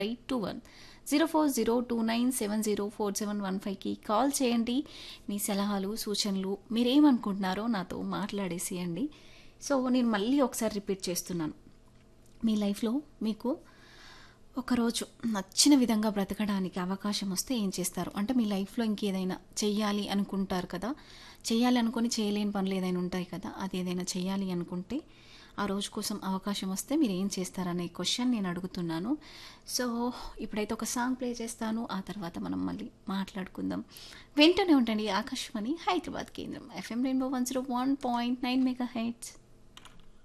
eight two one zero four zero two nine seven zero four seven one ఫైవ్కి call చేయండి మీ సలహాలు సూచనలు మీరేమనుకుంటున్నారో నాతో మాట్లాడేసేయండి సో నేను మళ్ళీ ఒకసారి రిపీట్ చేస్తున్నాను మీ లైఫ్లో మీకు ఒకరోజు నచ్చిన విధంగా బ్రతకడానికి అవకాశం వస్తే ఏం చేస్తారు అంటే మీ లైఫ్లో ఇంకేదైనా చెయ్యాలి అనుకుంటారు కదా చెయ్యాలి అనుకొని చేయలేని పనులు ఏదైనా ఉంటాయి కదా అది ఏదైనా చెయ్యాలి అనుకుంటే ఆ రోజు కోసం అవకాశం వస్తే మీరు ఏం చేస్తారనే క్వశ్చన్ నేను అడుగుతున్నాను సో ఇప్పుడైతే ఒక సాంగ్ ప్లే చేస్తాను ఆ తర్వాత మనం మళ్ళీ మాట్లాడుకుందాం వెంటనే ఉండండి ఆకాశవాణి హైదరాబాద్ కేంద్రం FM rainbow one zero one point nine mega heads